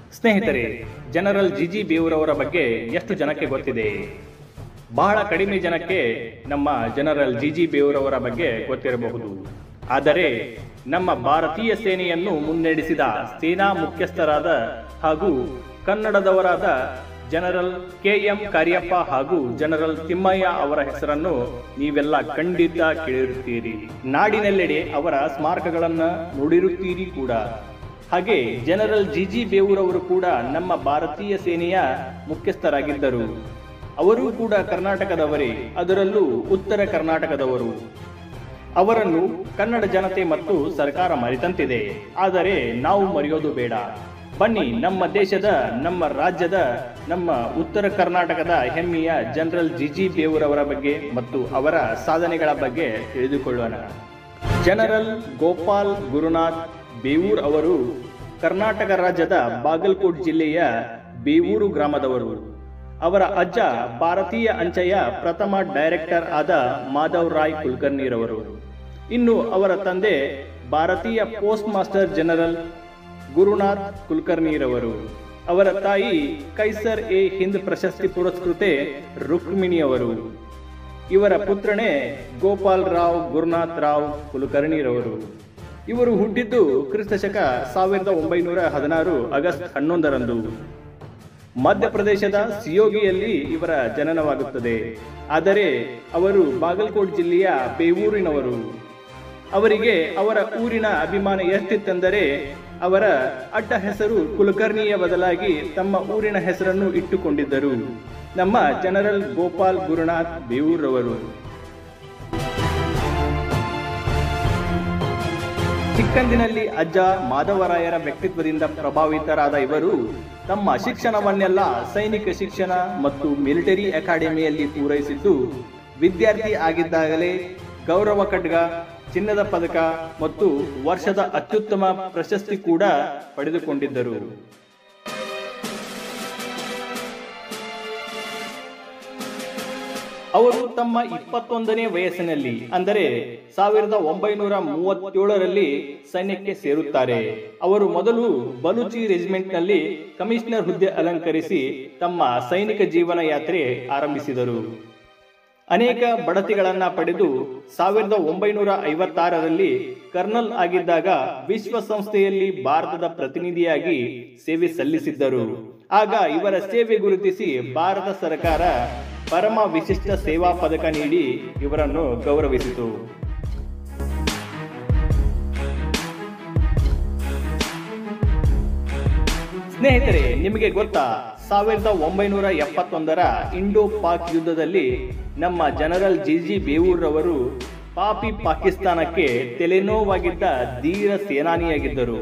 ಸ್ನೇಹಿತರೆ general G G ಬೇವೂರವರ ಬಗ್ಗೆ ಎಷ್ಟು ಜನಕ್ಕೆ ಗೊತ್ತಿದೆ ಬಹಳ ಕಡಿಮೆ ಜನಕ್ಕೆ ನಮ್ಮ ಜನರಲ್ ಜಿ ಜಿ ಬೇವೂರವರ ಬಗ್ಗೆ ಗೊತ್ತಿರಬಹುದು ಆದರೆ ನಮ್ಮ ಭಾರತೀಯ ಸೇನೆಯನ್ನು ಮುನ್ನಡೆಸಿದ ಸೇನಾ ಮುಖ್ಯಸ್ಥರಾದ ಹಾಗೂ ಕನ್ನಡದವರಾದ ಜನರಲ್ ಕೆ ಎಂ ಕಾರ್ಯಪ್ಪ ಹಾಗೂ ಜನರಲ್ ತಿಮ್ಮಯ್ಯ ಅವರ ಹೆಸರನ್ನು ನೀವೆಲ್ಲ ಖಂಡಿತ ಕೇಳಿರುತ್ತೀರಿ ನಾಡಿನೆಲ್ಲೆಡೆ ಅವರ ಸ್ಮಾರಕಗಳನ್ನ ನೋಡಿರುತ್ತೀರಿ ಕೂಡ ಹಾಗೆ ಜನರಲ್ ಜಿ ಜಿ ಬೇವೂರವರು ಕೂಡ ನಮ್ಮ ಭಾರತೀಯ ಸೇನೆಯ ಮುಖ್ಯಸ್ಥರಾಗಿದ್ದರು ಅವರೂ ಕೂಡ ಕರ್ನಾಟಕದವರೇ ಅದರಲ್ಲೂ ಉತ್ತರ ಕರ್ನಾಟಕದವರು ಅವರನ್ನು ಕನ್ನಡ ಜನತೆ ಮತ್ತು ಸರ್ಕಾರ ಮರೆತಂತಿದೆ ಆದರೆ ನಾವು ಮರೆಯೋದು ಬೇಡ ಬನ್ನಿ ನಮ್ಮ ದೇಶದ ನಮ್ಮ ರಾಜ್ಯದ ನಮ್ಮ ಉತ್ತರ ಕರ್ನಾಟಕದ ಹೆಮ್ಮೆಯ ಜನರಲ್ ಜಿ ಜಿ ಬೇವೂರವರ ಬಗ್ಗೆ ಮತ್ತು ಅವರ ಸಾಧನೆಗಳ ಬಗ್ಗೆ ತಿಳಿದುಕೊಳ್ಳೋಣ ಜನರಲ್ ಗೋಪಾಲ್ ಗುರುನಾಥ್ ಬೇವೂರ್ ಅವರು ಕರ್ನಾಟಕ ರಾಜ್ಯದ ಬಾಗಲಕೋಟ್ ಜಿಲ್ಲೆಯ ಬೇವೂರು ಗ್ರಾಮದವರು ಅವರ ಅಜ್ಜ ಭಾರತೀಯ ಅಂಚೆಯ ಪ್ರಥಮ ಡೈರೆಕ್ಟರ್ ಆದ ಮಾಧವ್ ರಾಯ್ ಕುಲಕರ್ಣಿರವರು ಇನ್ನು ಅವರ ತಂದೆ ಭಾರತೀಯ ಪೋಸ್ಟ್ ಮಾಸ್ಟರ್ ಜನರಲ್ ಗುರುನಾಥ್ ಕುಲಕರ್ಣಿರವರು ಅವರ ತಾಯಿ ಕೈಸರ್ ಎ ಹಿಂದ್ ಪ್ರಶಸ್ತಿ ಪುರಸ್ಕೃತೆ ರುಕ್ಮಿಣಿಯವರು ಇವರ ಪುತ್ರನೇ ಗೋಪಾಲ್ ರಾವ್ ಗುರುನಾಥ್ ರಾವ್ ಕುಲಕರ್ಣಿರವರು ಇವರು ಹುಟ್ಟಿದ್ದು ಕ್ರಿಸ್ತಶಕ ಸಾವಿರದ ಒಂಬೈನೂರ ಹದಿನಾರು ಆಗಸ್ಟ್ ಹನ್ನೊಂದರಂದು ಮಧ್ಯಪ್ರದೇಶದ ಸಿಯೋಗಿಯಲ್ಲಿ ಇವರ ಜನನವಾಗುತ್ತದೆ ಆದರೆ ಅವರು ಬಾಗಲಕೋಟ್ ಜಿಲ್ಲೆಯ ಬೇವೂರಿನವರು ಅವರಿಗೆ ಅವರ ಊರಿನ ಅಭಿಮಾನ ಎಷ್ಟಿತ್ತೆಂದರೆ ಅವರ ಅಡ್ಡ ಹೆಸರು ಕುಲಕರ್ಣಿಯ ಬದಲಾಗಿ ತಮ್ಮ ಊರಿನ ಹೆಸರನ್ನು ಇಟ್ಟುಕೊಂಡಿದ್ದರು ನಮ್ಮ ಜನರಲ್ ಗೋಪಾಲ್ ಗುರುನಾಥ್ ಬೇವೂರವರು ಚಿಕ್ಕಂದಿನಲ್ಲಿ ಅಜ್ಜ ಮಾಧವರಾಯರ ವ್ಯಕ್ತಿತ್ವದಿಂದ ಪ್ರಭಾವಿತರಾದ ಇವರು ತಮ್ಮ ಶಿಕ್ಷಣವನ್ನೆಲ್ಲ ಸೈನಿಕ ಶಿಕ್ಷಣ ಮತ್ತು ಮಿಲಿಟರಿ ಅಕಾಡೆಮಿಯಲ್ಲಿ ಪೂರೈಸಿದ್ದು ವಿದ್ಯಾರ್ಥಿ ಆಗಿದ್ದಾಗಲೇ ಗೌರವ ಖಡ್ಗ ಚಿನ್ನದ ಪದಕ ಮತ್ತು ವರ್ಷದ ಅತ್ಯುತ್ತಮ ಪ್ರಶಸ್ತಿ ಕೂಡ ಪಡೆದುಕೊಂಡಿದ್ದರು ಅವರು ತಮ್ಮ ಇಪ್ಪತ್ತೊಂದನೇ ವಯಸ್ಸಿನಲ್ಲಿ ಅಂದರೆ ಸಾವಿರದ ಒಂಬೈನೂರ ಮೂವತ್ತೇಳರಲ್ಲಿ ಸೈನ್ಯಕ್ಕೆ ಸೇರುತ್ತಾರೆ ಅವರು ಮೊದಲು ಬಲೂಚಿ ರೆಜಿಮೆಂಟ್ನಲ್ಲಿ ಕಮಿಷನರ್ ಹುದ್ದೆ ಅಲಂಕರಿಸಿ ತಮ್ಮ ಸೈನಿಕ ಜೀವನ ಯಾತ್ರೆ ಆರಂಭಿಸಿದರು ಅನೇಕ ಬಡತಿಗಳನ್ನ ಪಡೆದು ಸಾವಿರದ ಒಂಬೈನೂರ ಐವತ್ತಾರರಲ್ಲಿ ಕರ್ನಲ್ ಆಗಿದ್ದಾಗ ವಿಶ್ವಸಂಸ್ಥೆಯಲ್ಲಿ ಭಾರತದ ಪ್ರತಿನಿಧಿಯಾಗಿ ಸೇವೆ ಸಲ್ಲಿಸಿದ್ದರು ಆಗ ಇವರ ಸೇವೆ ಗುರುತಿಸಿ ಭಾರತ ಸರ್ಕಾರ ಪರಮ ವಿಶಿಷ್ಟ ಸೇವಾ ಪದಕ ನೀಡಿ ಇವರನ್ನು ಗೌರವಿಸಿತು ಸ್ನೇಹಿತರೆ ನಿಮಗೆ ಗೊತ್ತಾ ಸಾವಿರದ ಒಂಬೈನೂರ ಎಪ್ಪತ್ತೊಂದರ ಇಂಡೋ ಪಾಕ್ ಯುದ್ಧದಲ್ಲಿ ನಮ್ಮ ಜನರಲ್ ಜಿ ಜಿ ಬೇವೂರ್ರವರು ಪಾಪಿ ಪಾಕಿಸ್ತಾನಕ್ಕೆ ತೆಲೆನೋವಾಗಿದ್ದ ಧೀರ ಸೇನಾನಿಯಾಗಿದ್ದರು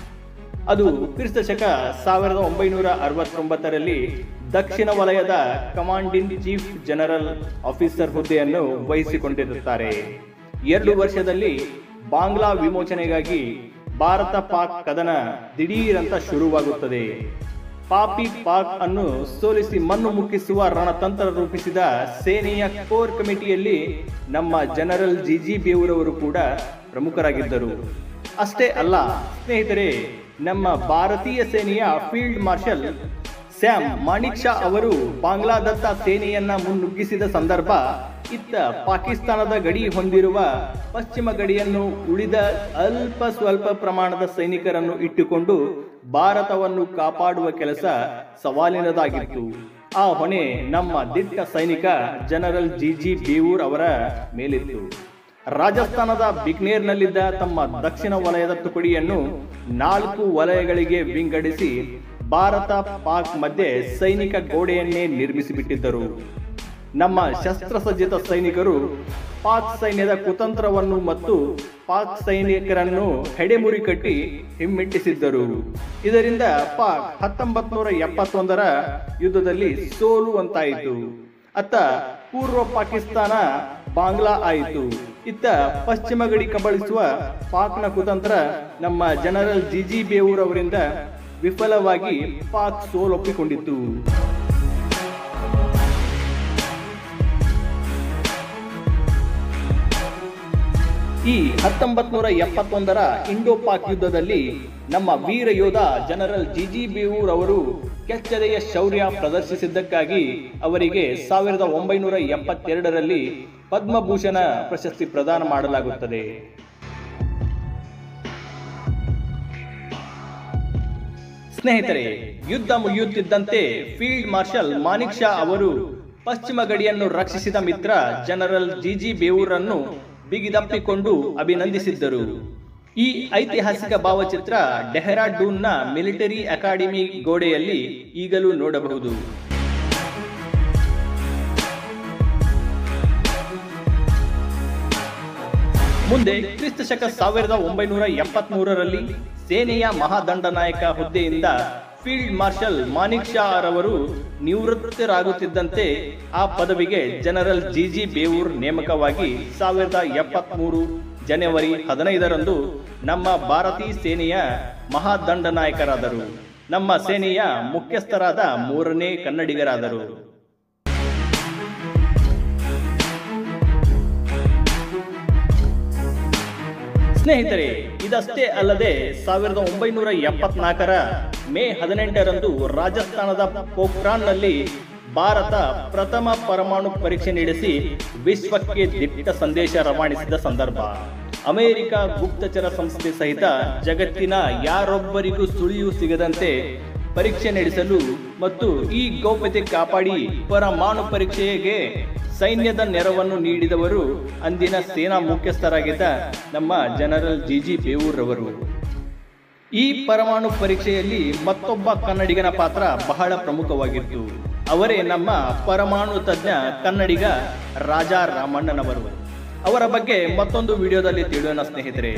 ಅದು ಕ್ರಿಸ್ತ ಶಕ ಸಾವಿರದ ಒಂಬೈನೂರ ಅರವತ್ತೊಂಬತ್ತರಲ್ಲಿ ದಕ್ಷಿಣ ವಲಯದ ಕಮಾಂಡಿಂಗ್ ಚೀಫ್ ಜನರಲ್ ಆಫೀಸರ್ ಹುದ್ದೆಯನ್ನು ವಹಿಸಿಕೊಂಡಿರುತ್ತಾರೆ ಎರಡು ವರ್ಷದಲ್ಲಿ ಬಾಂಗ್ಲಾ ವಿಮೋಚನೆಗಾಗಿ ಭಾರತ ಪಾಕ್ ಕದನ ದಿಢೀರಂತ ಶುರುವಾಗುತ್ತದೆ ಪಾಪಿ ಪಾಕ್ ಅನ್ನು ಸೋಲಿಸಿ ಮಣ್ಣು ಮುಕ್ಕಿಸುವ ರಣತಂತ್ರ ರೂಪಿಸಿದ ಸೇನೆಯ ಕೋರ್ ಕಮಿಟಿಯಲ್ಲಿ ನಮ್ಮ ಜನರಲ್ ಜಿ ಜಿ ಬೇವೂರವರು ಕೂಡ ಪ್ರಮುಖರಾಗಿದ್ದರು ಅಷ್ಟೇ ಅಲ್ಲ ಸ್ನೇಹಿತರೆ ನಮ್ಮ ಭಾರತೀಯ ಸೇನೆಯ field marshal Sam Manekshaw ಅವರು ಬಾಂಗ್ಲಾದತ್ತ ಸೇನೆಯನ್ನ ಮುನ್ನುಗ್ಗಿಸಿದ ಸಂದರ್ಭ ಇತ್ತ ಪಾಕಿಸ್ತಾನದ ಗಡಿ ಹೊಂದಿರುವ ಪಶ್ಚಿಮ ಗಡಿಯನ್ನು ಉಳಿದ ಅಲ್ಪ ಸ್ವಲ್ಪ ಪ್ರಮಾಣದ ಸೈನಿಕರನ್ನು ಇಟ್ಟುಕೊಂಡು ಭಾರತವನ್ನು ಕಾಪಾಡುವ ಕೆಲಸ ಸವಾಲಿನದಾಗಿತ್ತು ಆ ಹೊಣೆ ನಮ್ಮ ದಿಟ್ಟ ಸೈನಿಕ ಜನರಲ್ ಜಿ ಜಿ ಬೇವೂರ್ ಅವರ ಮೇಲಿತ್ತು ರಾಜಸ್ಥಾನದ ಬಿಗ್ನೇರ್ನಲ್ಲಿದ್ದ ತಮ್ಮ ದಕ್ಷಿಣ ವಲಯದ ತುಕಡಿಯನ್ನು ನಾಲ್ಕು ವಲಯಗಳಿಗೆ ವಿಂಗಡಿಸಿ ಭಾರತ ಪಾಕ್ ಮಧ್ಯೆ ಸೈನಿಕ ಗೋಡೆಯನ್ನೇ ನಿರ್ಮಿಸಿಬಿಟ್ಟಿದ್ದರು ನಮ್ಮ ಶಸ್ತ್ರಸಜ್ಜಿತ ಸೈನಿಕರು ಪಾಕ್ ಸೈನ್ಯದ ಕುತಂತ್ರವನ್ನು ಮತ್ತು ಪಾಕ್ ಸೈನಿಕರನ್ನು ಹೆಡೆಮುರಿ ಕಟ್ಟಿ ಹಿಮ್ಮೆಟ್ಟಿಸಿದ್ದರು ಇದರಿಂದ ಪಾಕ್ ಹತ್ತೊಂಬತ್ ನೂರ ಎಪ್ಪತ್ತೊಂದರ ಯುದ್ಧದಲ್ಲಿ ಸೋಲುವಂತಾಯಿತು ಅತ್ತ ಪೂರ್ವ ಪಾಕಿಸ್ತಾನ ಬಾಂಗ್ಲಾ ಆಯಿತು ಇತ್ತ ಪಶ್ಚಿಮ ಗಡಿ ಕಬಳಿಸುವ ಪಾಕ್ನ ಕುತಂತ್ರ ನಮ್ಮ ಜನರಲ್ ಜಿ ಜಿ ಬೇವೂರ್ ಅವರಿಂದ ವಿಫಲವಾಗಿ ಪಾಕ್ ಸೋಲೊಪ್ಪಿಕೊಂಡಿತ್ತು ಈ ಈ ಹತ್ತೊಂಬತ್ ನೂರ ಎಪ್ಪತ್ತೊಂದರ ಇಂಡೋ ಪಾಕ್ ಯುದ್ಧದಲ್ಲಿ ನಮ್ಮ ವೀರ ಯೋಧ ಜನರಲ್ ಜಿಜಿ ಬೇವೂರ್ ಅವರು ಕೆಚ್ಚದೆಯ ಶೌರ್ಯ ಪ್ರದರ್ಶಿಸಿದ್ದಕ್ಕಾಗಿ ಅವರಿಗೆ ಸಾವಿರದ ಒಂಬೈನೂರ ಎಪ್ಪತ್ತೆರಡರಲ್ಲಿ ಪದ್ಮಭೂಷಣ ಪ್ರಶಸ್ತಿ ಪ್ರದಾನ ಮಾಡಲಾಗುತ್ತದೆ ಸ್ನೇಹಿತರೆ ಯುದ್ಧ ಮುಗಿಯುತ್ತಿದ್ದಂತೆ ಫೀಲ್ಡ್ ಮಾರ್ಷಲ್ ಮಾನಿಕ್ ಶಾ ಅವರು ಪಶ್ಚಿಮ ಗಡಿಯನ್ನು ರಕ್ಷಿಸಿದ ಮಿತ್ರ ಜನರಲ್ ಜಿಜಿ ಬೇವೂರನ್ನು ಬಿಗಿದಪ್ಪಿಕೊಂಡು ಅಭಿನಂದಿಸಿದ್ದರು ಈ ಐತಿಹಾಸಿಕ ಭಾವಚಿತ್ರ ಡೆಹ್ರಾಡೂನ್ನ ಮಿಲಿಟರಿ ಅಕಾಡೆಮಿ ಗೋಡೆಯಲ್ಲಿ ಈಗಲೂ ನೋಡಬಹುದು ಮುಂದೆ ಕ್ರಿಸ್ತ ಶಕ ಸಾವಿರದ ಒಂಬೈನೂರ ಎಪ್ಪತ್ತ್ ಮೂರರಲ್ಲಿ ಸೇನೆಯ ಮಹಾದಂಡನಾಯಕ ಹುದ್ದೆಯಿಂದ ಫೀಲ್ಡ್ ಮಾರ್ಷಲ್ ಮಾನಿಕ್ ಶಾ ರವರು ನಿವೃತ್ತರಾಗುತ್ತಿದ್ದಂತೆ ಆ ಪದವಿಗೆ ಜನರಲ್ ಜಿಜಿ ಬೇವೂರ್ ನೇಮಕವಾಗಿ ಸಾವಿರದ ಎಪ್ಪತ್ತ್ ಮೂರು ಜನವರಿ ಹದಿನೈದರಂದು ನಮ್ಮ ಭಾರತೀಯ ಸೇನೆಯ ಮಹಾದಂಡನಾಯಕರಾದರು ನಮ್ಮ ಸೇನೆಯ ಮುಖ್ಯಸ್ಥರಾದ ಮೂರನೇ ಕನ್ನಡಿಗರಾದರು ಸ್ನೇಹಿತರೆ ಇದಷ್ಟೇ ಅಲ್ಲದೆ ಸಾವಿರದ ಒಂಬೈನೂರ ಎಪ್ಪತ್ನಾಲ್ಕರ ಮೇ ಹದಿನೆಂಟರಂದು ರಾಜಸ್ಥಾನದ ಪೋಖ್ರಾನ್ನಲ್ಲಿ ಭಾರತ ಪ್ರಥಮ ಪರಮಾಣು ಪರೀಕ್ಷೆ ನಡೆಸಿ ವಿಶ್ವಕ್ಕೆ ದಿಟ್ಟ ಸಂದೇಶ ರವಾನಿಸಿದ ಸಂದರ್ಭ ಅಮೆರಿಕ ಗುಪ್ತಚರ ಸಂಸ್ಥೆ ಸಹಿತ ಜಗತ್ತಿನ ಯಾರೊಬ್ಬರಿಗೂ ಸುಳಿಯೂ ಸಿಗದಂತೆ ಪರೀಕ್ಷೆ ನಡೆಸಲು ಮತ್ತು ಈ ಗೌಪ್ಯತೆ ಕಾಪಾಡಿ ಪರಮಾಣು ಪರೀಕ್ಷೆಗೆ ಸೈನ್ಯದ ನೆರವನ್ನು ನೀಡಿದವರು ಅಂದಿನ ಸೇನಾ ಮುಖ್ಯಸ್ಥರಾಗಿದ್ದ ನಮ್ಮ ಜನರಲ್ ಜಿಜಿ ಬೇವೂರ್ ಅವರು ಈ ಪರಮಾಣು ಪರೀಕ್ಷೆಯಲ್ಲಿ ಮತ್ತೊಬ್ಬ ಕನ್ನಡಿಗನ ಪಾತ್ರ ಬಹಳ ಪ್ರಮುಖವಾಗಿತ್ತು ಅವರೇ ನಮ್ಮ ಪರಮಾಣು ತಜ್ಞ ಕನ್ನಡಿಗ ರಾಜಾ ರಾಮಣ್ಣನವರು ಅವರ ಬಗ್ಗೆ ಮತ್ತೊಂದು ವಿಡಿಯೋದಲ್ಲಿ ತಿಳಿಯೋಣ ಸ್ನೇಹಿತರೆ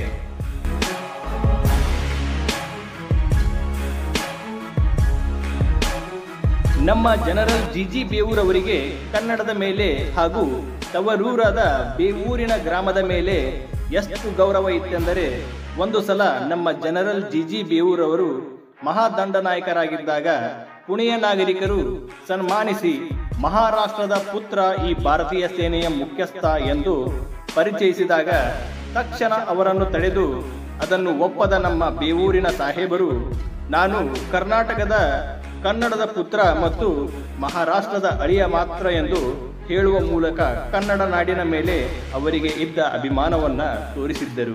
ನಮ್ಮ ಜನರಲ್ ಜಿಜಿ ಬೇವೂರ್ ಅವರಿಗೆ ಕನ್ನಡದ ಮೇಲೆ ಹಾಗೂ ತವರೂರಾದ ಬೇವೂರಿನ ಗ್ರಾಮದ ಮೇಲೆ ಎಷ್ಟು ಗೌರವ ಇತ್ತೆಂದರೆ ಒಂದು ಸಲ ನಮ್ಮ ಜನರಲ್ ಜಿಜಿ ಬೇವೂರ್ ಅವರು ಮಹಾದಂಡನಾಯಕರಾಗಿದ್ದಾಗ ಪುಣೆಯ ನಾಗರಿಕರು ಸನ್ಮಾನಿಸಿ ಮಹಾರಾಷ್ಟ್ರದ ಪುತ್ರ ಈ ಭಾರತೀಯ ಸೇನೆಯ ಮುಖ್ಯಸ್ಥ ಎಂದು ಪರಿಚಯಿಸಿದಾಗ ತಕ್ಷಣ ಅವರನ್ನು ತಡೆದು ಅದನ್ನು ಒಪ್ಪದ ನಮ್ಮ ಬೇವೂರಿನ ಸಾಹೇಬರು ನಾನು ಕರ್ನಾಟಕದ ಕನ್ನಡದ ಪುತ್ರ ಮತ್ತು ಮಹಾರಾಷ್ಟ್ರದ ಅಳಿಯ ಮಾತ್ರ ಎಂದು ಹೇಳುವ ಮೂಲಕ ಕನ್ನಡ ನಾಡಿನ ಮೇಲೆ ಅವರಿಗೆ ಇದ್ದ ಅಭಿಮಾನವನ್ನ ತೋರಿಸಿದ್ದರು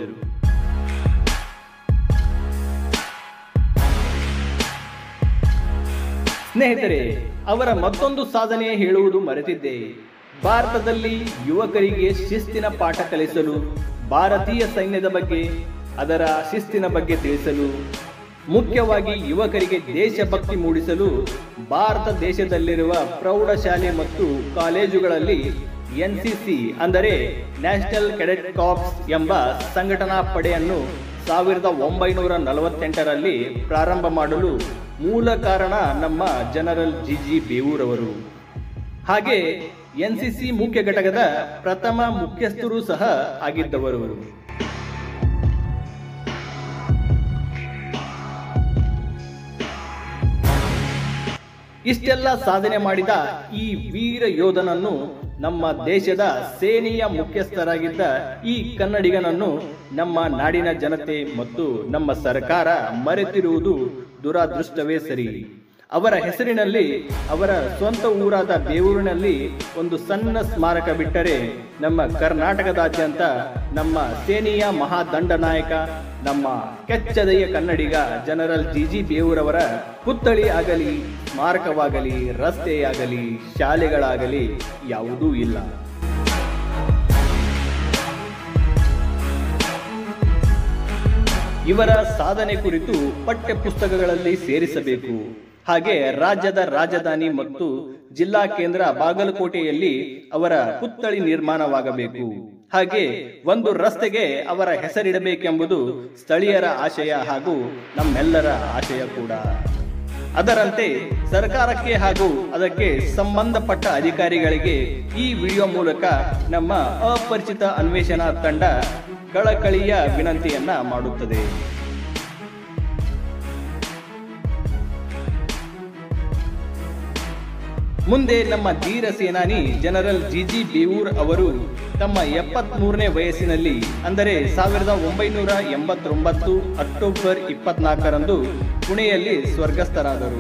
ಸ್ನೇಹಿತರೆ ಅವರ ಮತ್ತೊಂದು ಸಾಧನೆ ಹೇಳುವುದು ಮರೆತಿದ್ದೆ ಭಾರತದಲ್ಲಿ ಯುವಕರಿಗೆ ಶಿಸ್ತಿನ ಪಾಠ ಕಲಿಸಲು ಭಾರತೀಯ ಸೈನ್ಯದ ಬಗ್ಗೆ ಅದರ ಶಿಸ್ತಿನ ಬಗ್ಗೆ ತಿಳಿಸಲು ಮುಖ್ಯವಾಗಿ ಯುವಕರಿಗೆ ದೇಶಭಕ್ತಿ ಮೂಡಿಸಲು ಭಾರತ ದೇಶದಲ್ಲಿರುವ ಪ್ರೌಢಶಾಲೆ ಮತ್ತು ಕಾಲೇಜುಗಳಲ್ಲಿ ಎನ್ಸಿಸಿ ಅಂದರೆ ನ್ಯಾಷನಲ್ ಕೆಡೆಟ್ ಕಾರ್ಪ್ಸ್ ಎಂಬ ಸಂಘಟನಾ ಪಡೆಯನ್ನು ಸಾವಿರದ ಒಂಬೈನೂರ ನಲವತ್ತೆಂಟರಲ್ಲಿ ಪ್ರಾರಂಭ ಮಾಡಲು ಮೂಲ ಕಾರಣ ನಮ್ಮ ಜನರಲ್ ಜಿಜಿ ಬೇವೂರ್ ಅವರು ಹಾಗೆ ಎನ್ಸಿಸಿ ಮುಖ್ಯ ಘಟಕದ ಪ್ರಥಮ ಮುಖ್ಯಸ್ಥರು ಸಹ ಆಗಿದ್ದವರು ಇಷ್ಟೆಲ್ಲ ಸಾಧನೆ ಮಾಡಿದ ಈ ವೀರ ಯೋಧನನ್ನು ನಮ್ಮ ದೇಶದ ಸೇನೆಯ ಮುಖ್ಯಸ್ಥರಾಗಿದ್ದ ಈ ಕನ್ನಡಿಗನನ್ನು ನಮ್ಮ ನಾಡಿನ ಜನತೆ ಮತ್ತು ನಮ್ಮ ಸರ್ಕಾರ ಮರೆತಿರುವುದು ದುರಾದೃಷ್ಟವೇ ಸರಿ ಅವರ ಹೆಸರಿನಲ್ಲಿ ಅವರ ಸ್ವಂತ ಊರಾದ ಬೇವೂರಿನಲ್ಲಿ ಒಂದು ಸಣ್ಣ ಸ್ಮಾರಕ ಬಿಟ್ಟರೆ ನಮ್ಮ ಕರ್ನಾಟಕದಾದ್ಯಂತ ನಮ್ಮ ಸೇನೆಯ ಮಹಾದಂಡನಾಯಕ ನಮ್ಮ ಕೆಚ್ಚದೆಯ ಕನ್ನಡಿಗ ಜನರಲ್ ಜಿಜಿ ಬೇವೂರವರ ಪುತ್ಥಳಿ ಆಗಲಿ ಸ್ಮಾರಕವಾಗಲಿ ರಸ್ತೆಯಾಗಲಿ ಶಾಲೆಗಳಾಗಲಿ ಯಾವುದೂ ಇಲ್ಲ ಇವರ ಸಾಧನೆ ಕುರಿತು ಪಠ್ಯ ಪುಸ್ತಕಗಳಲ್ಲಿ ಸೇರಿಸಬೇಕು ಹಾಗೆ ರಾಜ್ಯದ ರಾಜಧಾನಿ ಮತ್ತು ಜಿಲ್ಲಾ ಕೇಂದ್ರ ಬಾಗಲಕೋಟೆಯಲ್ಲಿ ಅವರ ಪುತ್ಥಳಿ ನಿರ್ಮಾಣವಾಗಬೇಕು ಹಾಗೆ ಒಂದು ರಸ್ತೆಗೆ ಅವರ ಹೆಸರಿಡಬೇಕೆಂಬುದು ಸ್ಥಳೀಯರ ಆಶಯ ಹಾಗೂ ನಮ್ಮೆಲ್ಲರ ಆಶಯ ಕೂಡ ಅದರಂತೆ ಸರ್ಕಾರಕ್ಕೆ ಹಾಗೂ ಅದಕ್ಕೆ ಸಂಬಂಧಪಟ್ಟ ಅಧಿಕಾರಿಗಳಿಗೆ ಈ ವಿಡಿಯೋ ಮೂಲಕ ನಮ್ಮ ಅಪರಿಚಿತ ಅನ್ವೇಷಣಾ ತಂಡ ಕಳಕಳಿಯ ವಿನಂತಿಯನ್ನ ಮಾಡುತ್ತದೆ ಮುಂದೆ ನಮ್ಮ ಧೀರ ಸೇನಾನಿ ಜನರಲ್ ಜಿ ಜಿ ಬೇವೂರ್ ಅವರು ತಮ್ಮ ಎಪ್ಪತ್ಮೂರನೇ ವಯಸ್ಸಿನಲ್ಲಿ ಅಂದರೆ ಸಾವಿರದ ಒಂಬೈನೂರ ಎಂಬತ್ತೊಂಬತ್ತು ಅಕ್ಟೋಬರ್ ಇಪ್ಪತ್ನಾಲ್ಕರಂದು ಪುಣೆಯಲ್ಲಿ ಸ್ವರ್ಗಸ್ಥರಾದರು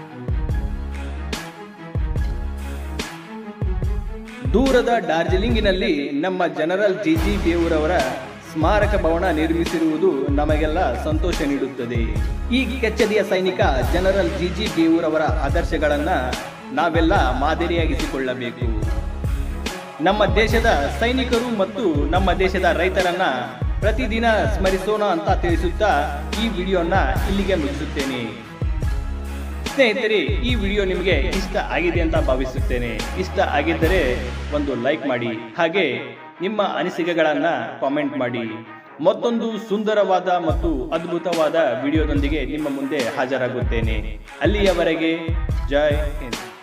ದೂರದ ಡಾರ್ಜಿಲಿಂಗಿನಲ್ಲಿ ನಮ್ಮ ಜನರಲ್ ಜಿ ಜಿ ಬೇವೂರವರ ಸ್ಮಾರಕ ಭವನ ನಿರ್ಮಿಸಿರುವುದು ನಮಗೆಲ್ಲ ಸಂತೋಷ ನೀಡುತ್ತದೆ ಈ ಕೆಚ್ಚದಿಯ ಸೈನಿಕ ಜನರಲ್ ಜಿ ಜಿ ಬೇವೂರವರ ಆದರ್ಶಗಳನ್ನ ನಾವೆಲ್ಲ ಮಾದರಿಯಾಗಿಸಿಕೊಳ್ಳಬೇಕು ನಮ್ಮ ದೇಶದ ಸೈನಿಕರು ಮತ್ತು ನಮ್ಮ ದೇಶದ ರೈತರನ್ನ ಪ್ರತಿದಿನ ಸ್ಮರಿಸೋಣ ಅಂತ ತಿಳಿಸುತ್ತಾ ಈ ವಿಡಿಯೋನ ಇಲ್ಲಿಗೆ ಮುಗಿಸುತ್ತೇನೆ ಸ್ನೇಹಿತರೆ ಈ ವಿಡಿಯೋ ನಿಮಗೆ ಇಷ್ಟ ಆಗಿದೆ ಅಂತ ಭಾವಿಸುತ್ತೇನೆ ಇಷ್ಟ ಆಗಿದ್ದರೆ ಒಂದು ಲೈಕ್ ಮಾಡಿ ಹಾಗೆ ನಿಮ್ಮ ಅನಿಸಿಕೆಗಳನ್ನ ಕಾಮೆಂಟ್ ಮಾಡಿ ಮತ್ತೊಂದು ಸುಂದರವಾದ ಮತ್ತು ಅದ್ಭುತವಾದ ವಿಡಿಯೋದೊಂದಿಗೆ ನಿಮ್ಮ ಮುಂದೆ ಹಾಜರಾಗುತ್ತೇನೆ ಅಲ್ಲಿಯವರೆಗೆ ಜೈ ಹಿಂದ್